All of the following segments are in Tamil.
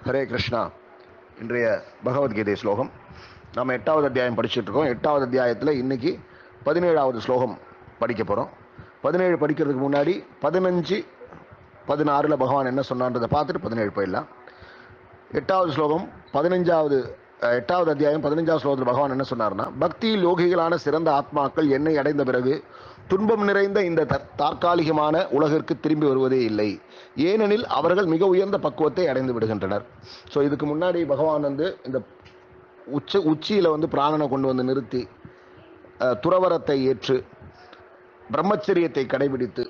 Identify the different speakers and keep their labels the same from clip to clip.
Speaker 1: ஹரே கிருஷ்ணா இன்றைய பகவத்கீதை ஸ்லோகம் நம்ம எட்டாவது அத்தியாயம் படிச்சுட்டு இருக்கோம் எட்டாவது அத்தியாயத்தில் இன்னைக்கு பதினேழாவது ஸ்லோகம் படிக்க போகிறோம் பதினேழு படிக்கிறதுக்கு முன்னாடி பதினஞ்சு பதினாறில் பகவான் என்ன சொன்னான்றதை பார்த்துட்டு பதினேழு போயிடலாம் எட்டாவது ஸ்லோகம் பதினஞ்சாவது அஹ், எட்டாவது அத்தியாயம் பதினஞ்சாவது ஸ்லோகத்தில் பகவான் என்ன சொன்னார்னா பக்தியில் யோகிகளான சிறந்த ஆத்மாக்கள் என்னை அடைந்த பிறகு துன்பம் நிறைந்த இந்த தற்- தற்காலிகமான உலகிற்கு திரும்பி வருவதே இல்லை ஏனெனில் அவர்கள் மிக உயர்ந்த பக்குவத்தை அடைந்து விடுகின்றனர் ஸோ இதுக்கு முன்னாடி பகவான் வந்து இந்த உச்ச உச்சியில் வந்து பிராணனை கொண்டு வந்து நிறுத்தி அஹ், துறவரத்தை ஏற்று பிரம்மச்சரியத்தை கடைபிடித்து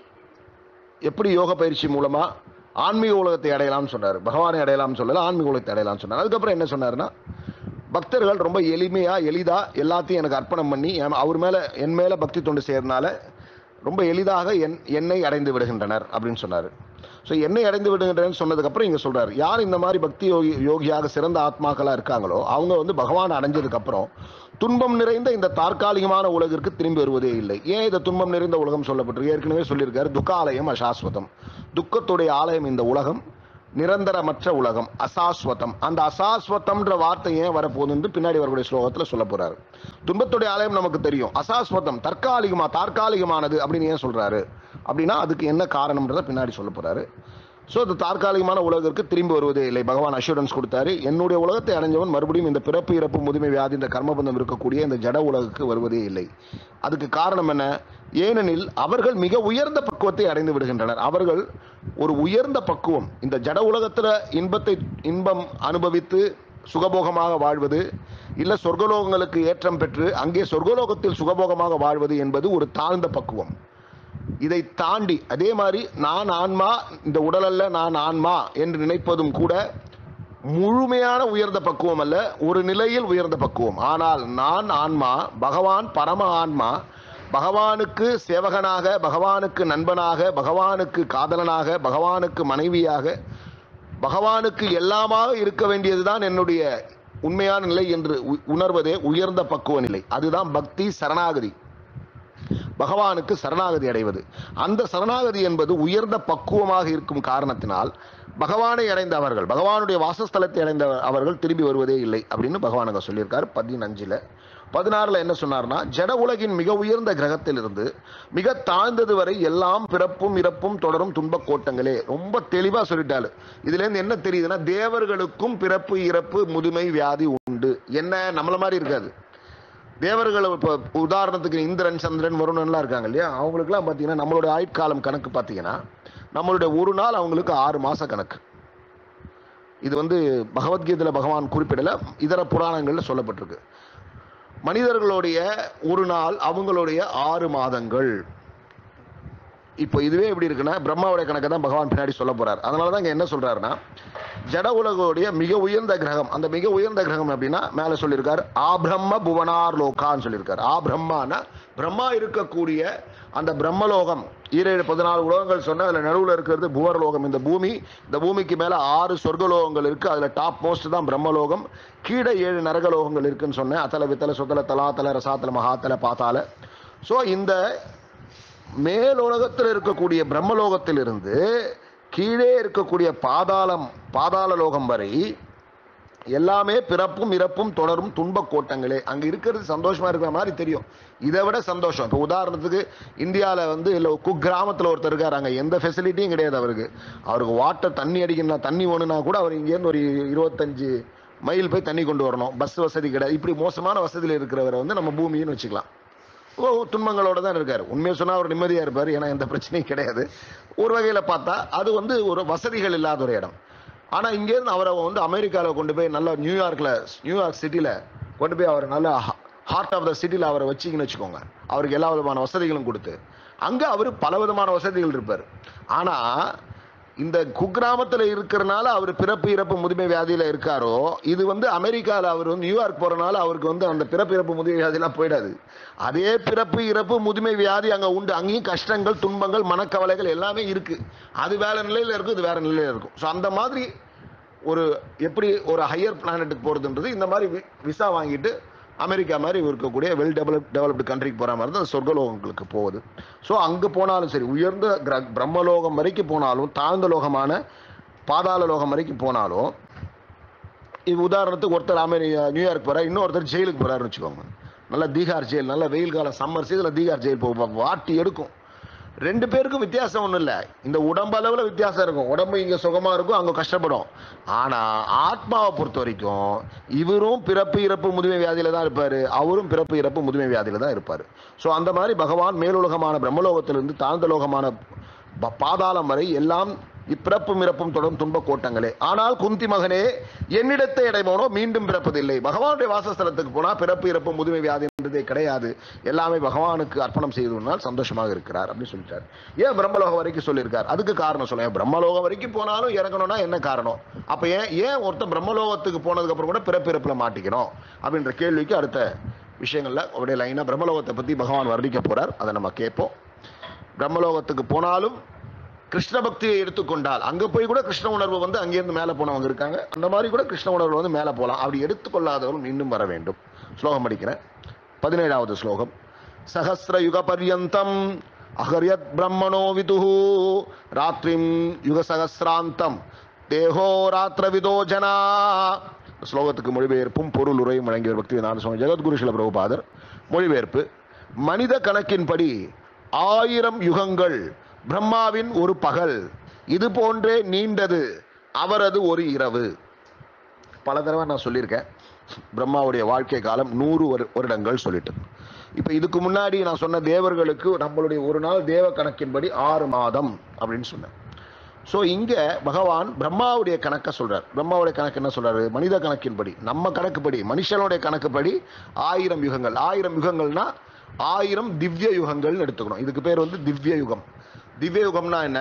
Speaker 1: எப்படி யோக பயிற்சி மூலமா ஆன்மீக உலகத்தை அடையலாம்னு சொன்னார் பகவானை அடையலாம்னு சொல்லல ஆன்மீக உலகத்தை அடையலாம்னு சொன்னார் அதுக்கப்புறம் என்ன சொன்னாருன்னா பக்தர்கள் ரொம்ப எளிமையா எளிதா எல்லாத்தையும் எனக்கு அர்ப்பணம் பண்ணி என் அவர் மேல என் மேல பக்தி தொண்டு செய்யறதுனால ரொம்ப எளிதாக என் என்னை அடைந்து விடுகின்றனர் அப்படின்னு சொன்னார் ஸோ என்னை அடைந்து விடுகின்றனர் சொன்னதுக்கப்புறம் இங்கே சொல்றாரு யார் இந்த மாதிரி பக்தி யோகி யோகியாக சிறந்த ஆத்மாக்களாக இருக்காங்களோ அவங்க வந்து பகவான் அடைஞ்சதுக்கப்புறம் துன்பம் நிறைந்த இந்த தற்காலிகமான உலகிற்கு திரும்பி வருவதே இல்லை ஏன் இந்த துன்பம் நிறைந்த உலகம் சொல்லப்பட்டிருக்கு ஏற்கனவே சொல்லியிருக்காரு துக்காலயம் அசாஸ்வதம் துக்கத்துடைய ஆலயம் இந்த உலகம் நிரந்தரமற்ற உலகம் அசாஸ்வதம் அந்த அசாஸ்வதம்ன்ற வார்த்தை ஏன் வரப்போகுதுன்னு பின்னாடி வரக்கூடிய ஸ்லோகத்தில் சொல்ல போறாரு துன்பத்துடைய ஆலயம் நமக்கு தெரியும் அசாஸ்வதம் தற்காலிகமா தற்காலிகமானது அப்படின்னு ஏன் சொல்றாரு அப்படின்னா அதுக்கு என்ன காரணம்ன்றத பின்னாடி சொல்ல போறாரு ஸோ அது தற்காலிகமான உலகிற்கு திரும்பி வருவதே இல்லை பகவான் அஷூரன்ஸ் கொடுத்தாரு என்னுடைய உலகத்தை அடைஞ்சவன் மறுபடியும் இந்த பிறப்பு இறப்பு முதுமை வியாதி இந்த கர்மபந்தம் இருக்கக்கூடிய இந்த ஜட உலகுக்கு வருவதே இல்லை அதுக்கு காரணம் என்ன ஏனெனில் அவர்கள் மிக உயர்ந்த பக்குவத்தை அடைந்து விடுகின்றனர் அவர்கள் ஒரு உயர்ந்த பக்குவம் இந்த ஜட உலகத்துல இன்பத்தை இன்பம் அனுபவித்து சுகபோகமாக வாழ்வது இல்ல சொர்க்கலோகங்களுக்கு ஏற்றம் பெற்று அங்கே சொர்க்கலோகத்தில் சுகபோகமாக வாழ்வது என்பது ஒரு தாழ்ந்த பக்குவம் இதை தாண்டி அதே மாதிரி நான் ஆன்மா இந்த உடலல்ல நான் ஆன்மா என்று நினைப்பதும் கூட முழுமையான உயர்ந்த பக்குவம் அல்ல ஒரு நிலையில் உயர்ந்த பக்குவம் ஆனால் நான் ஆன்மா பகவான் பரம ஆன்மா பகவானுக்கு சேவகனாக பகவானுக்கு நண்பனாக பகவானுக்கு காதலனாக பகவானுக்கு மனைவியாக பகவானுக்கு எல்லாமாக இருக்க வேண்டியதுதான் என்னுடைய உண்மையான நிலை என்று உ- உணர்வதே உயர்ந்த பக்குவ நிலை அதுதான் பக்தி சரணாகதி பகவானுக்கு சரணாகதி அடைவது அந்த சரணாகதி என்பது உயர்ந்த பக்குவமாக இருக்கும் காரணத்தினால் பகவானை அடைந்த அவர்கள் பகவானுடைய வாசஸ்தலத்தை அடைந்த அவர்கள் திரும்பி வருவதே இல்லை அப்படின்னு பகவான் அங்க சொல்லியிருக்காரு பதினஞ்சுல பதினாறுல என்ன சொன்னார்னா ஜட உலகின் மிக உயர்ந்த கிரகத்திலிருந்து மிக தாழ்ந்தது வரை எல்லாம் பிறப்பும் இறப்பும் தொடரும் துன்பக் கோட்டங்களே ரொம்ப தெளிவா சொல்லிட்டாரு இதுல இருந்து என்ன தெரியுதுன்னா தேவர்களுக்கும் பிறப்பு இறப்பு முதுமை வியாதி உண்டு என்ன நம்மள மாதிரி இருக்காது தேவர்கள் இப்போ உதாரணத்துக்கு இந்திரன் சந்திரன் வருணன்லாம் இருக்காங்க இல்லையா அவங்களுக்குலாம் பார்த்தீங்கன்னா நம்மளுடைய ஆயுட்காலம் கணக்கு பார்த்தீங்கன்னா நம்மளுடைய ஒரு நாள் அவங்களுக்கு ஆறு மாச கணக்கு இது வந்து பகவத்கீதையில் பகவான் குறிப்பிடல இதர புராணங்களில் சொல்லப்பட்டிருக்கு மனிதர்களுடைய ஒரு நாள் அவங்களுடைய ஆறு மாதங்கள் இப்போ இதுவே எப்படி இருக்குன்னா பிரம்மாவுடைய கணக்கை தான் பகவான் பின்னாடி சொல்ல போறார் அதனால தான் இங்க என்ன சொல்றாருன்னா ஜட உலகோடைய மிக உயர்ந்த கிரகம் அந்த மிக உயர்ந்த கிரகம் அப்படின்னா மேல சொல்லியிருக்காரு ஆபிரம்ம புவனார் லோகான்னு சொல்லியிருக்காரு ஆபிரம்மானா பிரம்மா இருக்கக்கூடிய அந்த பிரம்மலோகம் ஈரேழு பதினாலு உலகங்கள் சொன்ன அதுல நடுவுல இருக்கிறது புவர்லோகம் இந்த பூமி இந்த பூமிக்கு மேல ஆறு சொர்க்கலோகங்கள் இருக்கு அதுல டாப் மோஸ்ட் தான் பிரம்மலோகம் கீழே ஏழு நரகலோகங்கள் இருக்குன்னு சொன்னேன் அத்தல வித்தல சுத்தல தலாத்தல ரசாத்தல மகாத்தல பாத்தால ஸோ இந்த மேலுலகத்தில் இருக்கக்கூடிய பிரம்மலோகத்திலிருந்து கீழே இருக்கக்கூடிய பாதாளம் பாதாள லோகம் வரை எல்லாமே பிறப்பும் இறப்பும் தொடரும் துன்பக் கோட்டங்களே அங்க இருக்கிறது சந்தோஷமா இருக்கிற மாதிரி தெரியும் இதை விட சந்தோஷம் இப்போ உதாரணத்துக்கு இந்தியாவில் வந்து இல்லை குக்கிராமத்தில் ஒருத்தர் இருக்காரு அங்கே எந்த ஃபெசிலிட்டியும் கிடையாது அவருக்கு அவருக்கு வாட்டர் தண்ணி அடிக்கணும் தண்ணி வேணும்னா கூட அவர் இங்கேருந்து ஒரு இருபத்தஞ்சு மைல் போய் தண்ணி கொண்டு வரணும் பஸ் வசதி கிடையாது இப்படி மோசமான வசதியில் இருக்கிறவரை வந்து நம்ம பூமின்னு வச்சுக்கலாம் ஓ துன்பங்களோட தான் இருக்காரு உண்மையை சொன்னா அவர் நிம்மதியா இருப்பார் ஏன்னா எந்த பிரச்சனையும் கிடையாது ஒரு வகையில பார்த்தா அது வந்து ஒரு வசதிகள் இல்லாத ஒரு இடம் ஆனா இங்கேருந்து அவரை வந்து அமெரிக்காவில் கொண்டு போய் நல்லா நியூயார்க்ல நியூயார்க் சிட்டில கொண்டு போய் அவர் நல்ல ஹார்ட் ஆஃப் த சிட்டில அவரை வச்சிங்கன்னு வச்சுக்கோங்க அவருக்கு எல்லா விதமான வசதிகளும் கொடுத்து அங்க அவர் பல விதமான வசதிகள் இருப்பார் ஆனா இந்த குக்கிராமத்தில் இருக்கிறனால அவர் பிறப்பு இறப்பு முதுமை வியாதியில இருக்காரோ இது வந்து அமெரிக்காவில் அவர் வந்து நியூயார்க் போறனால அவருக்கு வந்து அந்த பிறப்பு இறப்பு முதுமை வியாதிலாம் போயிடாது அதே பிறப்பு இறப்பு முதுமை வியாதி அங்க உண்டு அங்கேயும் கஷ்டங்கள் துன்பங்கள் மனக்கவலைகள் எல்லாமே இருக்கு அது வேற நிலையில இருக்கும் இது வேற நிலையில இருக்கும் ஸோ அந்த மாதிரி ஒரு எப்படி ஒரு ஹையர் பிளானட்டுக்கு போறதுன்றது இந்த மாதிரி வி- விசா வாங்கிட்டு அமெரிக்கா மாதிரி இருக்கக்கூடிய வெல் டெவலப் டெவலப்டு கண்ட்ரிக்கு போகிற மாதிரி தான் சொர்க்கலோகங்களுக்கு போகுது ஸோ அங்கே போனாலும் சரி உயர்ந்த கிர பிரம்மலோகம் வரைக்கும் போனாலும் தாழ்ந்த லோகமான பாதாள லோகம் வரைக்கும் போனாலும் இது உதாரணத்துக்கு ஒருத்தர் அமெரி நியூயார்க் போகிறார் இன்னொருத்தர் ஜெயிலுக்கு போகிறாருன்னு வச்சுக்கோங்க நல்ல தீகார் ஜெயில் நல்ல வெயில் காலம் சம்மர் சீசனில் தீகார் ஜெயில் போகும் வாட்டி எடுக்கும் ரெண்டு பேருக்கும் வித்தியாசம் ஒன்றும் இல்லை இந்த உடம்பளவில் வித்தியாசம் இருக்கும் உடம்பு இங்கே சுகமாக இருக்கும் அங்கே கஷ்டப்படும் ஆனால் ஆத்மாவை பொறுத்த வரைக்கும் இவரும் பிறப்பு இறப்பு முதுமை வியாதியில் தான் இருப்பார் அவரும் பிறப்பு இறப்பு முதுமை வியாதியில் தான் இருப்பார் ஸோ அந்த மாதிரி பகவான் மேலுலகமான பிரம்மலோகத்திலிருந்து தாழ்ந்த லோகமான ப- பாதாளம் வரை எல்லாம் இப்பிறப்பும் இறப்பும் தொடரும் துன்ப கோட்டங்களே ஆனால் குந்தி மகனே என்னிடத்தை அடைபவனோ மீண்டும் பிறப்பதில்லை பகவானுடைய வாசஸ்தலத்துக்கு போனால் பிறப்பு இறப்பு முதுமை வியாதி என்றதே கிடையாது எல்லாமே பகவானுக்கு அர்ப்பணம் செய்ததுனால் சந்தோஷமாக இருக்கிறார் அப்படின்னு சொல்லிட்டார் ஏன் பிரம்மலோகம் வரைக்கும் சொல்லியிருக்கார் அதுக்கு காரணம் சொல்லுங்க பிரம்மலோகம் வரைக்கும் போனாலும் இறங்கணும்னா என்ன காரணம் அப்ப ஏன் ஏன் ஒருத்தன் பிரம்மலோகத்துக்கு போனதுக்கு அப்புறம் கூட பிறப்பு இறப்புல மாட்டிக்கணும் அப்படின்ற கேள்விக்கு அடுத்த விஷயங்கள்ல அப்படியே லைனா பிரம்மலோகத்தை பத்தி பகவான் வர்ணிக்க போறார் அதை நம்ம கேட்போம் பிரம்மலோகத்துக்கு போனாலும் கிருஷ்ண பக்தியை எடுத்துக்கொண்டால் அங்க போய் கூட கிருஷ்ண உணர்வு வந்து அங்கேருந்து மேலே போனவங்க இருக்காங்க அந்த மாதிரி கூட கிருஷ்ண உணர்வு வந்து மேலே போகலாம் அப்படி எடுத்துக்கொள்ளாதவரும் இன்னும் வர வேண்டும் ஸ்லோகம் படிக்கிறேன் பதினேழாவது ஸ்லோகம் சஹசிர யுக பர்யந்தம் அகர்யத் பிரம்மணோ விதுஹு ராத்ரிம் யுக சகசிராந்தம் தேகோ ராத்திரவிதோ ஜனா ஸ்லோகத்துக்கு மொழிபெயர்ப்பும் பொருள் உரையும் வழங்கிய பக்தி நான் சுவாமி ஜெகத்குரு சில பிரபுபாதர் மொழிபெயர்ப்பு மனித கணக்கின்படி ஆயிரம் யுகங்கள் பிரம்மாவின் ஒரு பகல் இது போன்றே நீண்டது அவரது ஒரு இரவு பல தடவை நான் சொல்லியிருக்கேன் பிரம்மாவுடைய வாழ்க்கை காலம் நூறு வரு வருடங்கள் சொல்லிட்டு இப்போ இதுக்கு முன்னாடி நான் சொன்ன தேவர்களுக்கு நம்மளுடைய ஒரு நாள் தேவ கணக்கின்படி ஆறு மாதம் அப்படின்னு சொன்னேன் ஸோ இங்க பகவான் பிரம்மாவுடைய கணக்கை சொல்றார் பிரம்மாவுடைய கணக்கு என்ன சொல்றாரு மனித கணக்கின்படி நம்ம கணக்குப்படி மனுஷனுடைய கணக்குப்படி ஆயிரம் யுகங்கள் ஆயிரம் யுகங்கள்னா ஆயிரம் திவ்ய யுகங்கள்னு எடுத்துக்கணும் இதுக்கு பேர் வந்து திவ்ய யுகம் திவ்ய யுகம்னா என்ன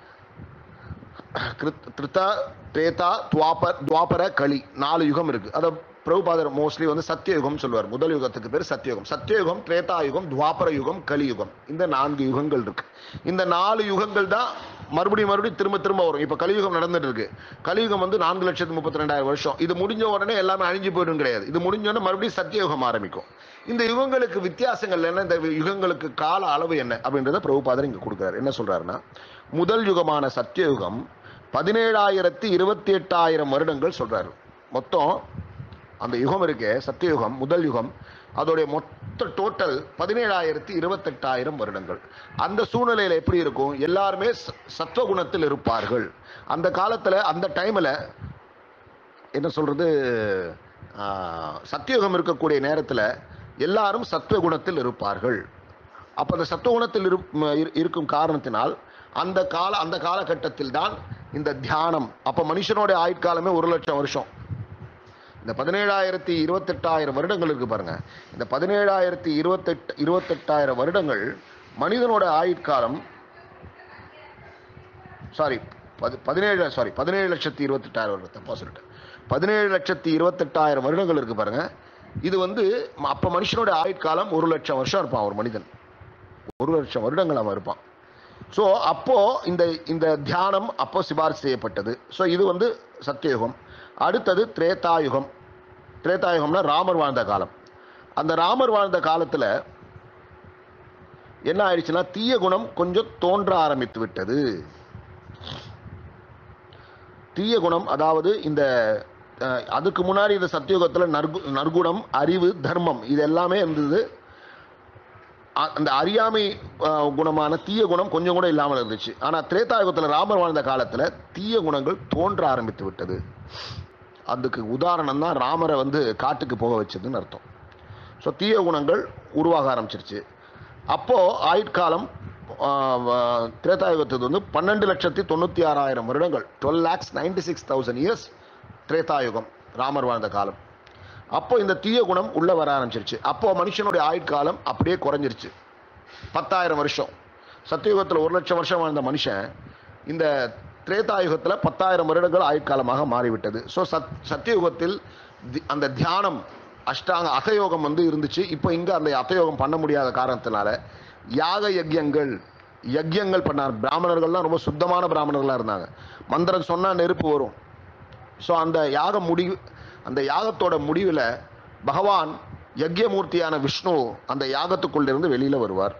Speaker 1: கிருத்- கிருத்தா திரேதா துவாபர் துவாபர களி நாலு யுகம் இருக்கு அதை பிரபுபாதர் மோஸ்ட்லி வந்து சத்தியயுகம் சொல்லுவார் முதல் யுகத்துக்கு பேர் சத்தியயுகம் சத்தியயுகம் திரேதா யுகம் துவாபர யுகம் கலியுகம் இந்த நான்கு யுகங்கள் இருக்கு இந்த நாலு யுகங்கள் தான் மறுபடியும் மறுபடியும் திரும்ப திரும்ப வரும் இப்ப கலியுகம் நடந்துட்டு இருக்கு கலியுகம் வந்து நான்கு லட்சத்து முப்பத்தி ரெண்டாயிரம் வருஷம் இது முடிஞ்ச உடனே எல்லாமே அழிஞ்சு போயிடும் கிடையாது இது முடிஞ்ச உடனே மறுபடியும் சத்தியயுகம் ஆரம்பிக்கும் இந்த யுகங்களுக்கு வித்தியாசங்கள் என்ன இந்த யுகங்களுக்கு கால அளவு என்ன அப்படின்றத பிரபுபாதர் இங்க கொடுக்குறாரு என்ன சொல்றாருன்னா முதல் யுகமான சத்தியயுகம் பதினேழாயிரத்தி இருபத்தி எட்டாயிரம் வருடங்கள் சொல்றாரு மொத்தம் அந்த யுகம் இருக்கே சத்தியயுகம் முதல் யுகம் அதோடைய மொத்த டோட்டல் பதினேழாயிரத்தி இருபத்தெட்டாயிரம் வருடங்கள் அந்த சூழ்நிலையில எப்படி இருக்கும் எல்லாருமே ச- சத்வகுணத்தில் இருப்பார்கள் அந்த காலத்துல அந்த டைம்ல என்ன சொல்றது ஆஹ், சத்தியயுகம் இருக்கக்கூடிய நேரத்துல எல்லாரும் சத்துவகுணத்தில் இருப்பார்கள் அப்ப அந்த சத்துவகுணத்தில் இரு- ம- இரு- இருக்கும் காரணத்தினால் அந்த கால அந்த காலகட்டத்தில் தான் இந்த தியானம் அப்ப மனுஷனோட ஆயுட்காலமே ஒரு லட்சம் வருஷம் இந்த பதினேழாயிரத்தி இருபத்தெட்டாயிரம் வருடங்கள் இருக்கு பாருங்க இந்த பதினேழாயிரத்தி இருபத்தெட்டு இருபத்தெட்டாயிரம் வருடங்கள் மனிதனோட ஆயுட்காலம் சாரி பது பதினேழு சாரி பதினேழு லட்சத்தி இருபத்தெட்டாயிரம் வருடம் தப்பா சொல்லிட்டேன் பதினேழு லட்சத்தி இருபத்தெட்டாயிரம் வருடங்கள் இருக்கு பாருங்க இது வந்து ம- அப்ப மனுஷனோட ஆயுட்காலம் ஒரு லட்சம் வருஷம் இருப்பான் ஒரு மனிதன் ஒரு லட்சம் வருடங்கள் அவன் இருப்பான் ஸோ அப்போ இந்த இந்த தியானம் அப்போ சிபாரிசு செய்யப்பட்டது ஸோ இது வந்து சத்தியயுகம் அடுத்தது திரேதாயுகம் திரேதாயுகம்னா ராமர் வாழ்ந்த காலம் அந்த ராமர் வாழ்ந்த காலத்துல என்ன ஆயிடுச்சுன்னா தீய குணம் கொஞ்சம் தோன்ற ஆரம்பித்து விட்டது தீய குணம் அதாவது இந்த அஹ், அதுக்கு முன்னாடி இந்த சத்தியுகத்துல நற்கு நற்குணம் அறிவு தர்மம் இது எல்லாமே இருந்தது அ- அந்த அறியாமை அஹ், குணமான தீய குணம் கொஞ்சம் கூட இல்லாமல் இருந்துச்சு ஆனா திரேதாயுகத்துல ராமர் வாழ்ந்த காலத்துல தீய குணங்கள் தோன்ற ஆரம்பித்து விட்டது அதுக்கு உதாரணம் தான் ராமரை வந்து காட்டுக்கு போக வச்சதுன்னு அர்த்தம் ஸோ தீய குணங்கள் உருவாக ஆரம்பிச்சிருச்சு அப்போ ஆயுட்காலம் ஆஹ், வ- திரேதாயுகத்துக்கு வந்து பன்னெண்டு லட்சத்தி தொண்ணூற்றி ஆறாயிரம் வருடங்கள் twelve lakhs ninety six thousand years திரேதாயுகம் ராமர் வாழ்ந்த காலம் அப்போ இந்த தீய குணம் உள்ள வர ஆரம்பிச்சிருச்சு அப்போ மனுஷனுடைய ஆயுட்காலம் அப்படியே குறைஞ்சிருச்சு பத்தாயிரம் வருஷம் சத்தியுகத்தில் ஒரு லட்சம் வருஷம் வாழ்ந்த மனுஷன் இந்த திரேதாயுகத்தில் பத்தாயிரம் வருடங்கள் ஆயுட்காலமாக மாறிவிட்டது ஸோ சத் சத்தியுகத்தில் தி- அந்த தியானம் அஷ்டாங்க அகயோகம் வந்து இருந்துச்சு இப்போ இங்கே அந்த அகயோகம் பண்ண முடியாத காரணத்தினால யாக யஜ்யங்கள் யஜ்யங்கள் பண்ணார் பிராமணர்கள்லாம் ரொம்ப சுத்தமான பிராமணர்களாக இருந்தாங்க மந்திரம் சொன்னால் நெருப்பு வரும் ஸோ அந்த யாக முடிவு அந்த யாகத்தோட முடிவில் பகவான் யக்ஞமூர்த்தியான விஷ்ணு அந்த யாகத்துக்குள்ளிருந்து வெளியில வருவார்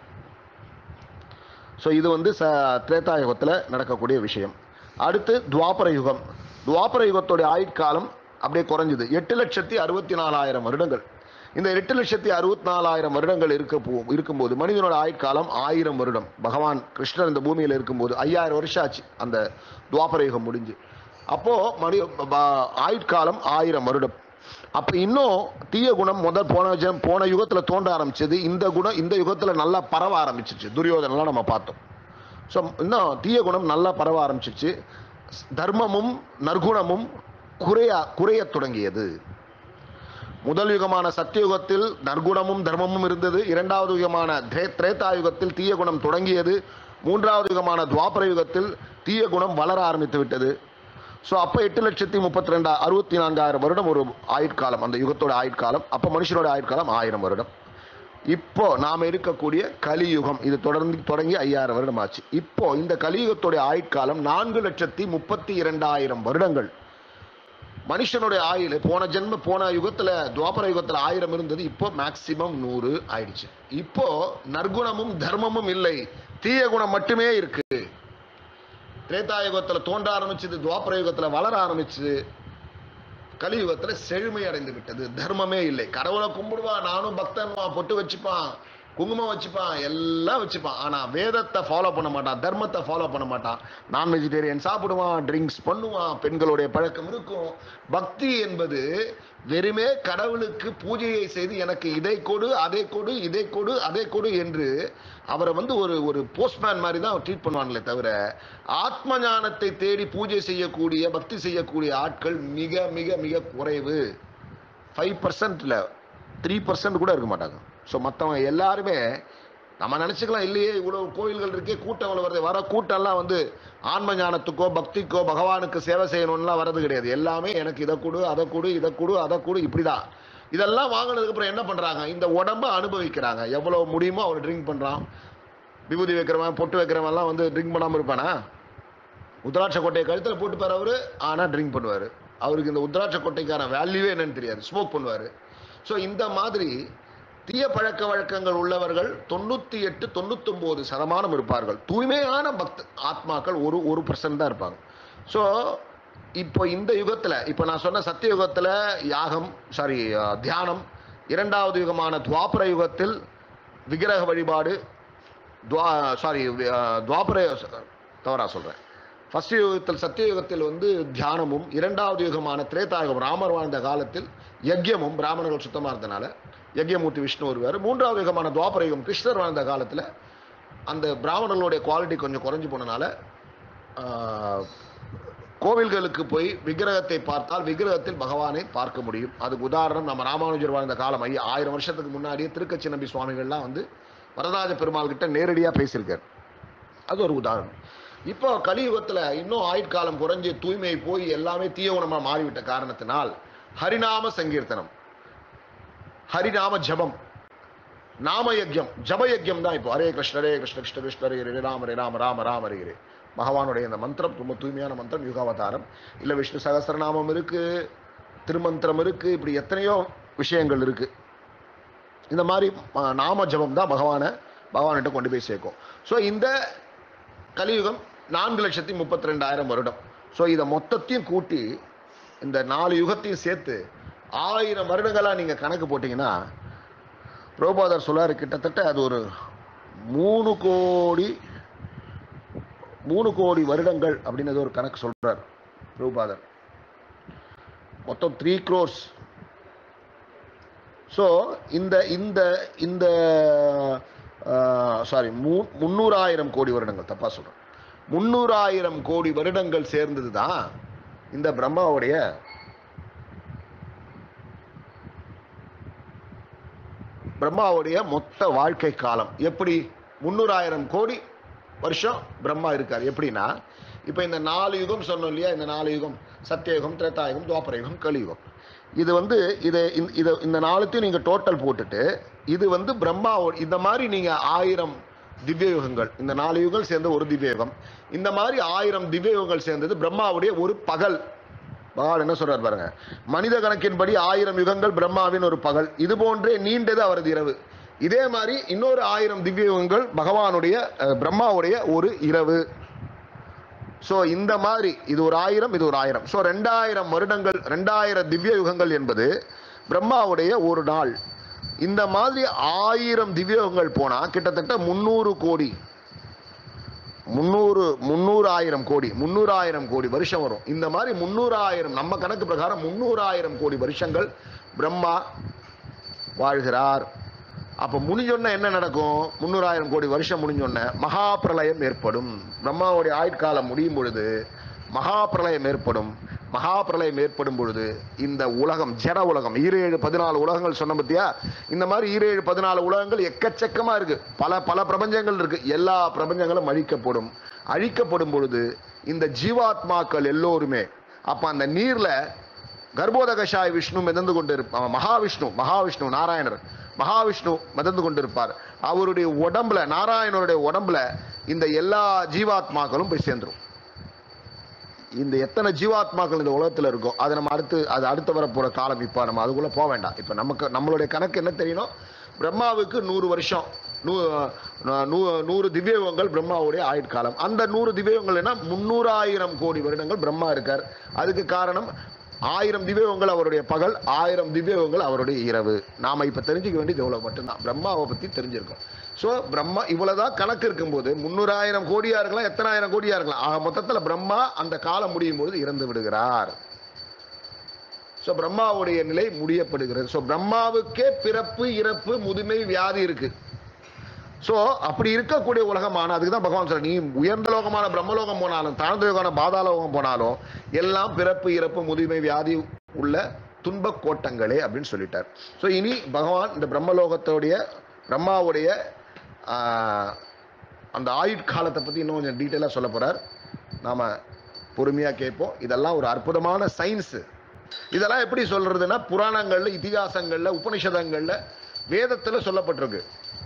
Speaker 1: ஸோ இது வந்து ச திரேதா யுகத்தில் நடக்கக்கூடிய விஷயம் அடுத்து துவாபர யுகம் துவாபர யுகத்தோட ஆயுட்காலம் அப்படியே குறைஞ்சுது எட்டு லட்சத்தி அறுபத்தி நாலாயிரம் வருடங்கள் இந்த எட்டு லட்சத்தி அறுபத்தி நாலாயிரம் வருடங்கள் இருக்க போ இருக்கும்போது மனிதனோட ஆயுட்காலம் ஆயிரம் வருடம் பகவான் கிருஷ்ணர் இந்த பூமியில் இருக்கும்போது ஐயாயிரம் வருஷம் ஆச்சு அந்த துவாபர யுகம் முடிஞ்சு அப்போ மணி ப- ஆயுட்காலம் ஆயிரம் வருடம் அப்ப இன்னும் தீய குணம் முதல் போன ஜென்- போன யுகத்துல தோன்ற ஆரம்பிச்சது இந்த குணம் இந்த யுகத்துல நல்லா பரவ ஆரம்பிச்சிச்சு துரியோதனெல்லாம் நம்ம பார்த்தோம் ஸோ இன்னும் தீய குணம் நல்லா பரவ ஆரம்பிச்சிச்சு தர்மமும் நற்குணமும் குறைய குறையத் தொடங்கியது முதல் யுகமான சத்தியுகத்தில் நற்குணமும் தர்மமும் இருந்தது இரண்டாவது யுகமான திரே- திரேதா யுகத்தில் தீய குணம் தொடங்கியது மூன்றாவது யுகமான துவாபர யுகத்தில் தீய குணம் வளர ஆரம்பித்து விட்டது ஸோ அப்போ எட்டு லட்சத்தி முப்பத்தி ரெண்டா அறுபத்தி நான்காயிரம் வருடம் ஒரு ஆயுட்காலம் அந்த யுகத்தோட ஆயுட்காலம் அப்போ மனுஷனோட ஆயுட்காலம் ஆயிரம் வருடம் இப்போ நாம இருக்கக்கூடிய கலியுகம் இது தொடர்ந்து தொடங்கி ஐயாயிரம் வருடம் ஆச்சு இப்போ இந்த கலியுகத்துடைய ஆயுட்காலம் நான்கு லட்சத்தி முப்பத்தி இரண்டாயிரம் வருடங்கள் மனுஷனுடைய ஆயுள் போன ஜென்ம போன யுகத்துல துவாபர யுகத்துல ஆயிரம் இருந்தது இப்போ மேக்சிமம் நூறு ஆயிடுச்சு இப்போ நற்குணமும் தர்மமும் இல்லை தீய குணம் மட்டுமே இருக்கு திரேதா யுகத்துல தோன்ற ஆரம்பிச்சது துவாபர யுகத்துல வளர ஆரம்பிச்சது கலியுகத்துல செழுமை அடைந்து விட்டது தர்மமே இல்லை கடவுளை கும்பிடுவான் நானும் பக்தன்வான் பொட்டு வச்சுப்பான் குங்குமம் வச்சுப்பான் எல்லாம் வச்சுப்பான் ஆனா வேதத்தை ஃபாலோ பண்ண மாட்டான் தர்மத்தை ஃபாலோ பண்ண மாட்டான் நான் வெஜிடேரியன் சாப்பிடுவான் ட்ரிங்க்ஸ் பண்ணுவான் பெண்களுடைய பழக்கம் இருக்கும் பக்தி என்பது வெறுமே கடவுளுக்கு பூஜையை செய்து எனக்கு இதை கொடு அதை கொடு இதை கொடு அதை கொடு என்று அவரை வந்து ஒரு ஒரு போஸ்ட்மேன் மாதிரி தான் ட்ரீட் பண்ணுவாங்களே தவிர ஆத்ம ஞானத்தை தேடி பூஜை செய்யக்கூடிய பக்தி செய்யக்கூடிய ஆட்கள் மிக மிக மிக குறைவு ஃபைவ் பர்சன்ட்ல த்ரீ பர்சன்ட் கூட இருக்க மாட்டாங்க ஸோ மற்றவங்க எல்லாருமே நம்ம நினச்சிக்கலாம் இல்லையே இவ்வளோ கோயில்கள் இருக்கே கூட்டம் இவ்வளோ வருது வர கூட்டம்லாம் வந்து ஆன்ம ஞானத்துக்கோ பக்திக்கோ பகவானுக்கு சேவை செய்யணும்லாம் வர்றது கிடையாது எல்லாமே எனக்கு இதை கொடு அதை கொடு இதை கொடு அதை கொடு இப்படி தான் இதெல்லாம் வாங்கினதுக்கு அப்புறம் என்ன பண்ணுறாங்க இந்த உடம்ப அனுபவிக்கிறாங்க எவ்வளோ முடியுமோ அவர் ட்ரிங்க் பண்ணுறான் விபூதி வைக்கிறவன் பொட்டு வைக்கிறவன்லாம் வந்து ட்ரிங்க் பண்ணாமல் இருப்பானா உத்ராட்ச கொட்டையை கழுத்தில் போட்டுப்பார் அவரு ஆனால் ட்ரிங்க் பண்ணுவார் அவருக்கு இந்த உத்ராட்ச கொட்டைக்கான வேல்யூவே என்னன்னு தெரியாது ஸ்மோக் பண்ணுவார் ஸோ இந்த மாதிரி தீய பழக்க வழக்கங்கள் உள்ளவர்கள் தொண்ணூற்றி எட்டு தொண்ணூத்தொம்போது சதமானம் இருப்பார்கள் தூய்மையான பக்த ஆத்மாக்கள் ஒரு ஒரு பர்சன்ட் தான் இருப்பாங்க ஸோ இப்போ இந்த யுகத்தில் இப்போ நான் சொன்ன சத்திய யுகத்தில் யாகம் சாரி தியானம் இரண்டாவது யுகமான துவாபர யுகத்தில் விக்கிரக வழிபாடு துவா சாரி துவாபர தவறா சொல்கிறேன் ஃபர்ஸ்ட் யுகத்தில் சத்திய யுகத்தில் வந்து தியானமும் இரண்டாவது யுகமான திரேதாயுகம் ராமர் வாழ்ந்த காலத்தில் யஜ்யமும் பிராமணர்கள் சுத்தமாக இருந்தனால யஜ்யமூர்த்தி விஷ்ணு வருவார் மூன்றாவது யுகமான துவாபர யுகம் கிருஷ்ணர் வாழ்ந்த காலத்தில் அந்த பிராமணர்களுடைய குவாலிட்டி கொஞ்சம் குறைஞ்சு போனனால ஆஹ், கோவில்களுக்கு போய் விக்கிரகத்தை பார்த்தால் விக்கிரகத்தில் பகவானை பார்க்க முடியும் அதுக்கு உதாரணம் நம்ம ராமானுஜர் வாழ்ந்த காலம் ஐயா ஆயிரம் வருஷத்துக்கு முன்னாடியே திருக்கச்சி நம்பி சுவாமிகள்லாம் வந்து வரதராஜ பெருமாள் கிட்ட நேரடியாக பேசியிருக்கார் அது ஒரு உதாரணம் இப்போ கலியுகத்துல இன்னும் ஆயுட்காலம் குறைஞ்சு தூய்மை போய் எல்லாமே தீய குணமா மாறிவிட்ட காரணத்தினால் ஹரிநாம சங்கீர்த்தனம் ஹரிநாம ஜபம் நாம யஜ்யம் ஜப யஜ்யம் தான் இப்போ ஹரே கிருஷ்ண ஹரே கிருஷ்ண கிருஷ்ண கிருஷ்ண ஹரே ஹரே ராம ஹரே ராம ராம ராம ஹரே ஹரே பகவானுடைய இந்த மந்திரம் ரொம்ப தூய்மையான மந்திரம் யுகாவதாரம் இல்ல விஷ்ணு சகஸ்ரநாமம் இருக்கு திருமந்திரம் இருக்கு இப்படி எத்தனையோ விஷயங்கள் இருக்கு இந்த மாதிரி ஆ, நாம ஜபம் தான் பகவானை பகவான்கிட்ட கொண்டு போய் சேர்க்கும் ஸோ இந்த கலியுகம் நான்கு லட்சத்தி முப்பத்தி ரெண்டாயிரம் வருடம் ஸோ இதை மொத்தத்தையும் கூட்டி இந்த நாலு யுகத்தையும் சேர்த்து ஆயிரம் வருடங்களாக நீங்கள் கணக்கு போட்டிங்கன்னா பிரபுபாதர் சொல்லாரு கிட்டத்தட்ட அது ஒரு மூணு கோடி மூணு கோடி வருடங்கள் அப்படின்னு ஏதோ ஒரு கணக்கு சொல்றார் பிரபுபாதர் மொத்தம் த்ரீ க்ரோர்ஸ் ஸோ இந்த இந்த இந்த சாரி மூ முந்நூறாயிரம் கோடி வருடங்கள் தப்பா சொல்றேன் முந்நூறாயிரம் கோடி வருடங்கள் சேர்ந்தது தான் இந்த பிரம்மாவுடைய பிரம்மாவுடைய மொத்த வாழ்க்கை காலம் எப்படி முந்நூறாயிரம் கோடி வருஷம் பிரம்மா இருக்கார் எப்படின்னா இப்போ இந்த நாலு யுகம் சொன்னோம் இல்லையா இந்த நாலு யுகம் சத்தியயுகம் திரேதாயுகம் துவாபர யுகம் கலியுகம் இது வந்து இதை இந்த- இதை இந்த நாலுத்தையும் நீங்கள் டோட்டல் போட்டுட்டு இது வந்து பிரம்மாவோ இந்த மாதிரி நீங்கள் ஆயிரம் திவ்ய யுகங்கள் இந்த நாலு யுகங்கள் சேர்ந்த ஒரு திவ்ய யுகம் இந்த மாதிரி ஆயிரம் திவ்ய யுகங்கள் சேர்ந்தது பிரம்மாவுடைய ஒரு பகல் பகவான் என்ன சொல்றார் பாருங்க மனித கணக்கின்படி ஆயிரம் யுகங்கள் பிரம்மாவின் ஒரு பகல் இது போன்றே நீண்டது அவரது இரவு இதே மாதிரி இன்னொரு ஆயிரம் திவ்ய யுகங்கள் பகவானுடைய அஹ், பிரம்மாவுடைய ஒரு இரவு ஸோ இந்த மாதிரி இது ஒரு ஆயிரம் இது ஒரு ஆயிரம் ஸோ ரெண்டாயிரம் வருடங்கள் ரெண்டாயிரம் திவ்ய யுகங்கள் என்பது பிரம்மாவுடைய ஒரு நாள் இந்த மாதிரி ஆயிரம் திவ்ய யுகங்கள் போனா கிட்டத்தட்ட முந்நூறு கோடி முந்நூறு முந்நூறு ஆயிரம் கோடி முந்நூறாயிரம் கோடி வருஷம் வரும் இந்த மாதிரி முந்நூறாயிரம் நம்ம கணக்கு பிரகாரம் முந்நூறாயிரம் கோடி வருஷங்கள் பிரம்மா வாழ்கிறார் அப்ப முடிஞ்சோன்ன என்ன நடக்கும் முந்நூறாயிரம் கோடி வருஷம் முடிஞ்சோன்ன மகா பிரளயம் ஏற்படும் பிரம்மாவுடைய ஆயுட்காலம் முடியும் பொழுது மகா பிரளயம் ஏற்படும் மகா பிரளயம் ஏற்படும் பொழுது இந்த உலகம் ஜட உலகம் ஈரேழு பதினாலு உலகங்கள் சொன்ன பத்தியா இந்த மாதிரி ஈரேழு பதினாலு உலகங்கள் எக்கச்சக்கமா இருக்கு பல பல பிரபஞ்சங்கள் இருக்கு எல்லா பிரபஞ்சங்களும் அழிக்கப்படும் அழிக்கப்படும் பொழுது இந்த ஜீவாத்மாக்கள் எல்லோருமே அப்ப அந்த நீர்ல கர்ப்போதகஷாய் விஷ்ணு மிதந்து கொண்டிருப்பார் மகாவிஷ்ணு மகாவிஷ்ணு நாராயணர் மகாவிஷ்ணு மிதந்து கொண்டிருப்பார் அவருடைய உடம்புல நாராயணருடைய உடம்புல இந்த எல்லா ஜீவாத்மாக்களும் போய் சேர்ந்துரும் இந்த எத்தனை ஜீவாத்மாக்கள் இந்த உலகத்துல இருக்கோ அதை நம்ம அடுத்து அது அடுத்து வரப்போற காலம் இப்போ நம்ம அதுக்குள்ள போக வேண்டாம் இப்போ நமக்கு நம்மளுடைய கணக்கு என்ன தெரியணும் பிரம்மாவுக்கு நூறு வருஷம் நூ நூ- நூறு திவ்யயுகங்கள் பிரம்மாவுடைய ஆயுட்காலம் அந்த நூறு திவ்யயுகங்கள் என்ன முந்நூறாயிரம் கோடி வருடங்கள் பிரம்மா இருக்கார் அதுக்கு காரணம் ஆயிரம் திவ்யயுகங்கள் அவருடைய பகல் ஆயிரம் திவ்யயுகங்கள் அவருடைய இரவு நாம இப்ப தெரிஞ்சுக்க வேண்டியது இவ்வளவு மட்டும்தான் பிரம்மாவை பத்தி தெரிஞ்சிருக்கோம் சோ பிரம்மா இவ்வளவுதான் கணக்கு இருக்கும்போது முந்நூறாயிரம் கோடியா இருக்கலாம் எத்தனாயிரம் கோடியா இருக்கலாம் ஆக மொத்தத்துல பிரம்மா அந்த காலம் முடியும் பொழுது இறந்து விடுகிறார் சோ பிரம்மாவுடைய நிலை முடியப்படுகிறது சோ பிரம்மாவுக்கே பிறப்பு இறப்பு முதுமை வியாதி இருக்கு சோ அப்படி இருக்கக்கூடிய உலகமான அதுக்கு தான் பகவான் சொல்ற நீ உயர்ந்த லோகமான பிரம்மலோகம் போனாலும் தாழ்ந்த யோகமான பாதாளோகம் போனாலும் எல்லாம் பிறப்பு இறப்பு முதுமை வியாதி உள்ள துன்பக் கோட்டங்களே அப்படின்னு சொல்லிட்டார் சோ இனி பகவான் இந்த பிரம்மலோகத்தோடைய பிரம்மாவுடைய ஆஹ், அந்த ஆயுட்காலத்தை பத்தி இன்னும் கொஞ்சம் டீட்டெயிலாக சொல்ல போறார் நாம பொறுமையா கேட்போம் இதெல்லாம் ஒரு அற்புதமான சயின்ஸ் இதெல்லாம் எப்படி சொல்றதுன்னா புராணங்கள்ல இதிகாசங்கள்ல உபனிஷதங்கள்ல வேதத்துல சொல்லப்பட்டிருக்கு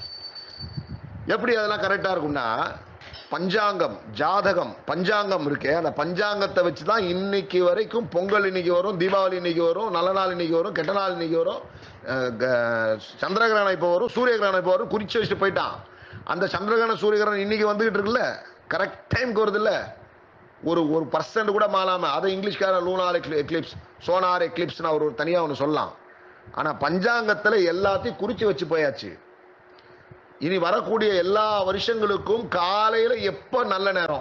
Speaker 1: எப்படி அதெல்லாம் கரெக்டா இருக்கும்னா பஞ்சாங்கம் ஜாதகம் பஞ்சாங்கம் இருக்கே அந்த பஞ்சாங்கத்தை வச்சு தான் இன்னைக்கு வரைக்கும் பொங்கல் இன்னைக்கு வரும் தீபாவளி இன்னைக்கு வரும் நல்ல நாள் இன்னைக்கு வரும் கெட்ட நாள் இன்னைக்கு வரும் அஹ் க- சந்திரகிரகணம் இப்போ வரும் சூரிய கிரகணம் இப்போ வரும் குறிச்சு வச்சுட்டு போயிட்டான் அந்த சந்திரகிரகணம் சூரிய கிரகணம் இன்னைக்கு வந்துகிட்டு இருக்குல்ல கரெக்ட் டைம்க்கு வருது இல்ல ஒரு ஒரு பர்சன்ட் கூட மாறாம அதை இங்கிலீஷ்கார லூனார் எக்லிப்ஸ் சோனார் எக்லிப்ஸ்னு அவர் ஒரு தனியா ஒன்று சொல்லலாம் ஆனா பஞ்சாங்கத்துல எல்லாத்தையும் குறிச்சு வச்சு போயாச்சு இனி வரக்கூடிய எல்லா வருஷங்களுக்கும் காலையில எப்ப நல்ல நேரம்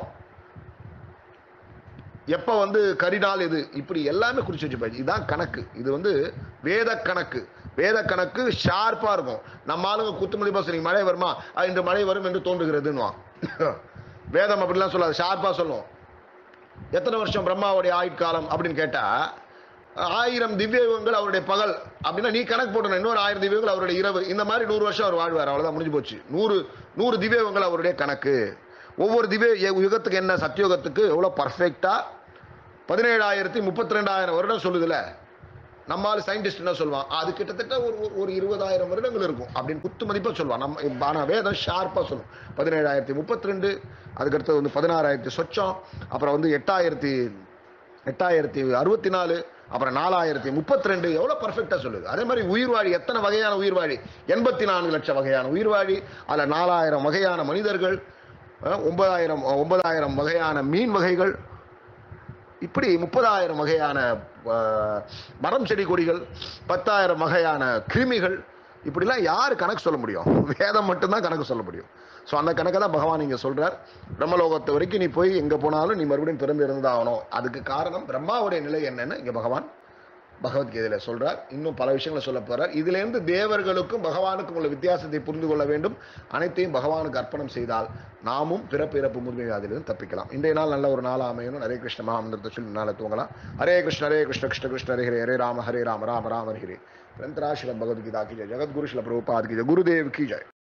Speaker 1: எப்ப வந்து கரிநாள் இது இப்படி எல்லாமே குறிச்சு வச்சு போயாச்சு இதுதான் கணக்கு இது வந்து வேத கணக்கு வேத கணக்கு ஷார்ப்பா இருக்கும் நம்ம ஆளுங்க குத்துமதி பாஸ் இன்னைக்கு மழை வருமா "ஆ, இன்று மழை வரும் என்று தோன்றுகிறதுன்னுவான் வேதம் அப்படிலாம் சொல்லாது ஷார்ப்பா சொல்லும் எத்தனை வருஷம் பிரம்மாவுடைய ஆயுட்காலம் அப்படின்னு கேட்டா ஆயிரம் திவ்யயுகங்கள் அவருடைய பகல் அப்படின்னா நீ கணக்கு போட்டணும் இன்னொரு ஆயிரம் திவ்யங்கள் அவருடைய இரவு இந்த மாதிரி நூறு வருஷம் அவர் வாழ்வார் அவ்வளவுதான் முடிஞ்சு போச்சு நூறு நூறு திவ்யயுகங்கள் அவருடைய கணக்கு ஒவ்வொரு திவ்ய யு- யுகத்துக்கு என்ன சத்தியுகத்துக்கு எவ்வளவு பர்ஃபெக்டா பதினேழாயிரத்தி முப்பத்தி ரெண்டாயிரம் வருடம் சொல்லுதுல நம்மால் சயின்டிஸ்ட் என்ன சொல்லுவான் அது கிட்டத்தட்ட ஒரு ஒரு- ஒரு இருபதாயிரம் வருடங்கள் இருக்கும் அப்படின்னு குத்து மதிப்பா சொல்லுவான் நம்ம ஆனா வேதம் ஷார்ப்பா சொல்லும் பதினேழாயிரத்தி முப்பத்தி ரெண்டு அதுக்கடுத்து வந்து பதினாறாயிரத்தி சொச்சம் அப்புறம் வந்து எட்டாயிரத்தி எட்டாயிரத்தி அறுபத்தி நாலு அப்புறம் நாலாயிரத்தி முப்பத்தி ரெண்டு எவ்வளோ பர்ஃபெக்டாக சொல்லுது அதே மாதிரி உயிர்வாழி எத்தனை வகையான உயிர்வாழி எண்பத்தி நான்கு லட்சம் வகையான உயிர்வாழி அதில் நாலாயிரம் வகையான மனிதர்கள் அஹ், ஒன்பதாயிரம் ஒன்பதாயிரம் வகையான மீன் வகைகள் இப்படி முப்பதாயிரம் வகையான அஹ், மரம் செடி கொடிகள் பத்தாயிரம் வகையான கிருமிகள் இப்படிலாம் யார் கணக்கு சொல்ல முடியும் வேதம் மட்டும்தான் கணக்கு சொல்ல முடியும் ஸோ அந்த கணக்கை தான் பகவான் இங்கே சொல்றார் பிரம்மலோகத்து வரைக்கும் நீ போய் எங்கே போனாலும் நீ மறுபடியும் பிறந்து இருந்தாகணும் அதுக்கு காரணம் பிரம்மாவுடைய நிலை என்னன்னு இங்கே பகவான் பகவத்கீதையில சொல்றார் இன்னும் பல விஷயங்களை சொல்ல போறார் இதுல இருந்து தேவர்களுக்கும் பகவானுக்கும் உள்ள வித்தியாசத்தை புரிந்து கொள்ள வேண்டும் அனைத்தையும் பகவானுக்கு அர்ப்பணம் செய்தால் நாமும் பிறப்பு இறப்பு முதுமை வியாதியிலிருந்து தப்பிக்கலாம் இன்றைய நாள் நல்ல ஒரு நாள் அமையணும் ஹரே கிருஷ்ண மகாமந்திரத்தை சொல்லி நாளை தூங்கலாம் ஹரே கிருஷ்ண ஹரே கிருஷ்ண கிருஷ்ண கிருஷ்ண ஹரே ஹரே ஹரே ராம ஹரே ராம ராம ராம ஹரே ஹரே ग्रंथराज श्रील भगवद गीता की जय जगत गुरु श्रील प्रभुपाद की जय गुरुदेव की जय